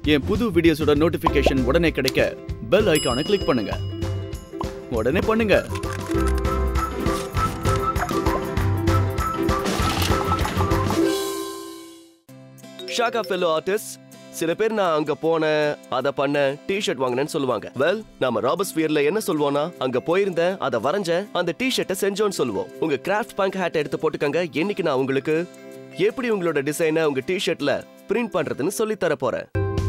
என் புது வீடியோஸோட நோட்டிபிகேஷன் உடனே கிடைக்க பெல் ஐகானை கிளிக் பண்ணுங்க உடனே பண்ணுங்க ஷாகா ஃபெல்லோ ஆர்டிஸ்ட் சில பேர் நான் அங்க போனேன் அத பண்ண டி-ஷர்ட் வாங்கினேன்னு சொல்லுவாங்க வெல் நாம ராபர்ஸ்பியர்ல என்ன சொல்லுவோம்னா அங்க போயிருந்தேன் அத வரைஞ்சேன் அந்த டி-ஷர்ட்டை செஞ்சோன்னு சொல்லுவோம் உங்க கிராஃப்ட் பங்க் ஹேட் எடுத்து போட்டுக்கங்க இன்னைக்கு நான் உங்களுக்கு எப்படி உங்களோட டிசைனை உங்க டி-ஷர்ட்ல பிரிண்ட் பண்றதுன்னு சொல்லி தர போறேன்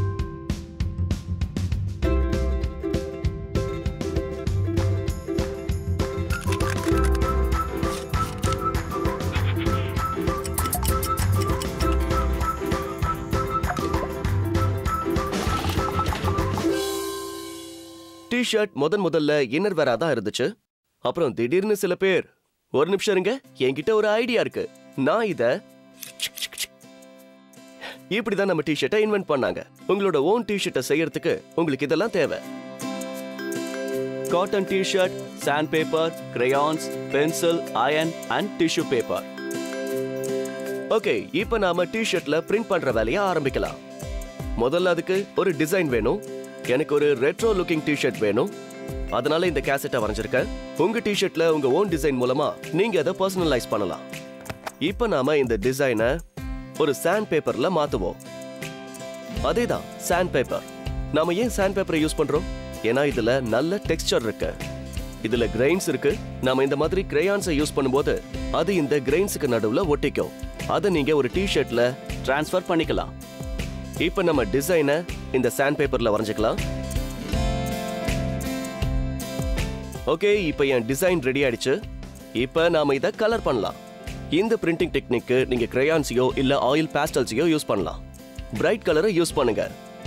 டி-ஷர்ட் முதன் முதல்ல இன்னர் வேரா தான் இருந்துச்சு அப்புறம் திடீர்னு சில பேர் ஒரு நிமிஷம் இருங்க என்கிட்ட ஒரு ஐடியா இருக்கு நான் இத இப்படிதான் நம்ம டி-ஷர்ட்டை இன்வென்ட் பண்ணாங்க உங்களோட ஓன் டி-ஷர்ட்டை செய்யறதுக்கு உங்களுக்கு இதெல்லாம் தேவை cotton T-shirt sand paper crayons pencil iron and tissue paper okay இப்போ நாம டி-ஷர்ட்ல பிரிண்ட் பண்ற வேலையை ஆரம்பிக்கலாம் முதல்ல அதுக்கு ஒரு டிசைன் வேணும் எனக்கு ஒரு ரெட்ரோ லுக்கிங் டி-ஷர்ட் வேணும் அதனால இந்த கேசட்டை வரைஞ்சிருக்கேன் உங்க டி-ஷர்ட்ல உங்க ஓன் டிசைன் மூலமா நீங்க அதை பர்சனலைஸ் பண்ணலாம் இப்போ நாம இந்த டிசைனை ஒரு சாண்ட் பேப்பர்ல மாத்துவோம் அதேதான் சாண்ட் பேப்பர் நாம ஏன் சாண்ட் பேப்பரை யூஸ் பண்றோம் ஏன்னா இதுல நல்ல டெக்ஸ்சர் இருக்கு இதுல கிரெயின்ஸ் இருக்கு நாம இந்த மாதிரி கிரேயான்ஸை யூஸ் பண்ணும்போது அது இந்த கிரெயின்ஸுக்கு நடுவுல ஒட்டிக்கும் அதை நீங்க ஒரு டி-ஷர்ட்ல ட்ரான்ஸ்ஃபர் பண்ணிக்கலாம் இப்போ நம்ம டிசைனை இந்த சாண்ட் பேப்பர்ல வரைஞ்சிக்கலாம் ஓகே இப்போ என் டிசைன் ரெடி ஆயிடுச்சு இப்போ நாம இதை கலர் பண்ணலாம் இந்த பிரிண்டிங் டெக்னிக்கு நீங்க கிரேயான்ஸையோ இல்ல ஆயில் பேஸ்டல்ஸையோ யூஸ் பண்ணலாம் பிரைட் கலரை யூஸ் பண்ணுங்க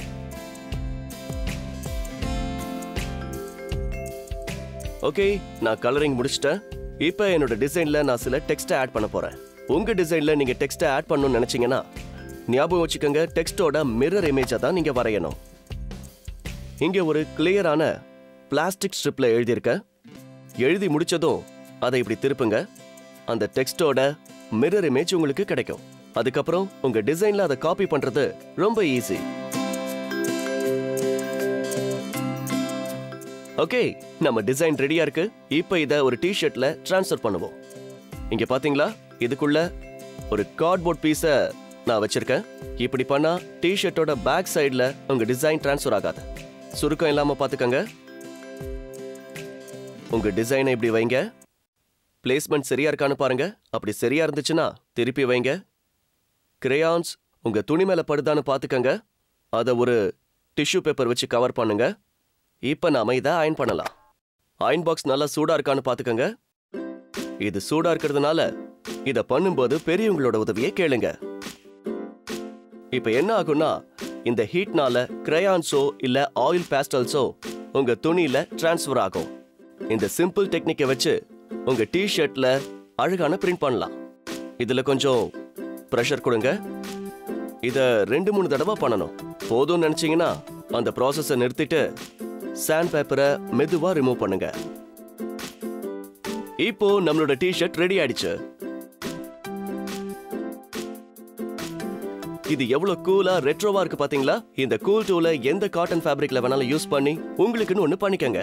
ஓகே நான் கலரிங் முடிச்சிட்டேன் இப்போ என்னோட டிசைன்ல நான் சில டெக்ஸ்ட்டை ஆட் பண்ண போறேன் உங்க டிசைன்ல நீங்க டெக்ஸ்ட்டை ஆட் பண்ணணும்னு நினைச்சீங்கன்னா ஞாபகம் வச்சுக்கோங்க டெக்ஸ்டோட மிரர் இமேஜை தான் நீங்க வரையணும் இங்க ஒரு கிளியரான பிளாஸ்டிக் ஸ்ட்ரிப்ல எழுதியிருக்க எழுதி முடிச்சதும் அதை இப்படி திருப்புங்க அந்த டெக்ஸ்டோட மிரர் இமேஜ் உங்களுக்கு கிடைக்கும் அதுக்கப்புறம் உங்க டிசைன்ல அதை காப்பி பண்றது ரொம்ப ஈஸி ஓகே நம்ம டிசைன் ரெடியா இருக்கு இப்போ இத ஒரு டி-ஷர்ட்ல ட்ரான்ஸ்ஃபர் பண்ணுவோம் இங்க பாத்தீங்களா இதுக்குள்ள ஒரு கார்ட்போர்ட் பீஸ நான் வச்சிருக்கேன் இப்படி பண்ணா டி-ஷர்ட்டோட பேக் சைடுல உங்க டிசைன் ட்ரான்ஸ்ஃபர் ஆகாது சுருக்கம் இல்லாம பாத்துக்கங்க உங்க டிசைனை இப்படி வைங்க பிளேஸ்மெண்ட் சரியா இருக்கான்னு பாருங்க அப்படி சரியா இருந்துச்சுன்னா திருப்பி வைங்க கிரேயான்ஸ் உங்க துணி மேல படுதான்னு பாத்துக்கங்க அதை ஒரு டிஷ்யூ பேப்பர் வச்சு கவர் பண்ணுங்க இப்ப நாம இதை அயன் பண்ணலாம் அயன் பாக்ஸ் நல்லா சூடா இருக்கான்னு பாத்துக்கங்க இது சூடா இருக்கிறதுனால இத பண்ணும்போது பெரியவங்களோட உதவியை கேளுங்க இப்ப என்ன ஆகும்னா இந்த ஹீட்னால கிரையான்ஸோ இல்ல ஆயில் பேஸ்டல்ஸோ உங்க துணியில டிரான்ஸ்ஃபர் ஆகும் இந்த சிம்பிள் டெக்னிக்கை வச்சு உங்க டி-ஷர்ட்ல அழகான பிரிண்ட் பண்ணலாம் இதுல கொஞ்சம் ப்ரெஷர் கொடுங்க இத ரெண்டு மூணு தடவை பண்ணணும் போதும்னு நினைச்சீங்கன்னா அந்த ப்ராசஸை நிறுத்திட்டு சாண்ட் பேப்பரை மெதுவா ரிமூவ் பண்ணுங்க இப்போ நம்மளோட டி-ஷர்ட் ரெடி ஆயிடுச்சு இது எவ்வளவு கூலா ரெட்ரோவா இருக்கு பாத்தீங்களா இந்த கூல் டூல எந்த காட்டன் ஃபேப்ரிக்ல வேணாலும் யூஸ் பண்ணி உங்களுக்குன்னு ஒண்ணு பண்ணிக்கங்க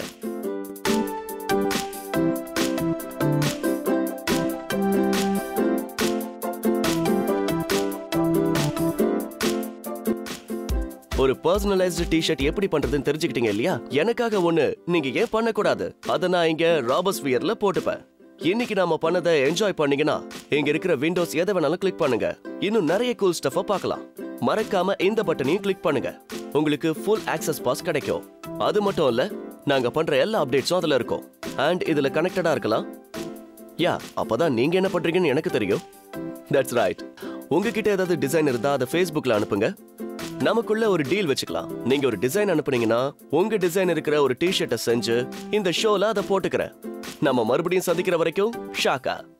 ஒரு பர்சனலைஸ்டு டி-ஷர்ட் எப்படி பண்றதுன்னு தெரிஞ்சுக்கிட்டீங்க இல்லையா எனக்காக ஒண்ணு நீங்க ஏன் பண்ணக்கூடாது அதை நான் இங்க ராபர்ஸ் வியர்ல போட்டுப்பேன் இன்னைக்கு நாம பண்ணதை என்ஜாய் பண்ணீங்கன்னா இங்க இருக்கிற விண்டோஸ் எதை வேணாலும் கிளிக் பண்ணுங்க இன்னும் நிறைய கூல் ஸ்டஃப பார்க்கலாம் மறக்காம இந்த பட்டனையும் கிளிக் பண்ணுங்க உங்களுக்கு ஃபுல் ஆக்சஸ் பாஸ் கிடைக்கும் அது மட்டும் இல்ல நாங்க பண்ற எல்லா அப்டேட்ஸும் அதுல இருக்கும் அண்ட் இதுல கனெக்டடா இருக்கலாம் யா அப்பதான் நீங்க என்ன பண்றீங்கன்னு எனக்கு தெரியும் தட்ஸ் ரைட் உங்ககிட்ட ஏதாவது டிசைன் இருந்தா அதை ஃபேஸ்புக்ல அனுப்புங்க நமக்குள்ள ஒரு டீல் வச்சுக்கலாம் நீங்க ஒரு டிசைன் அனுப்புனீங்கன்னா உங்க டிசைன் இருக்கிற ஒரு டி-ஷர்ட்டை செஞ்சு இந்த ஷோல அதை போட்டுக்கிறேன் நம்ம மறுபடியும் சந்திக்கிற வரைக்கும் ஷாக்கா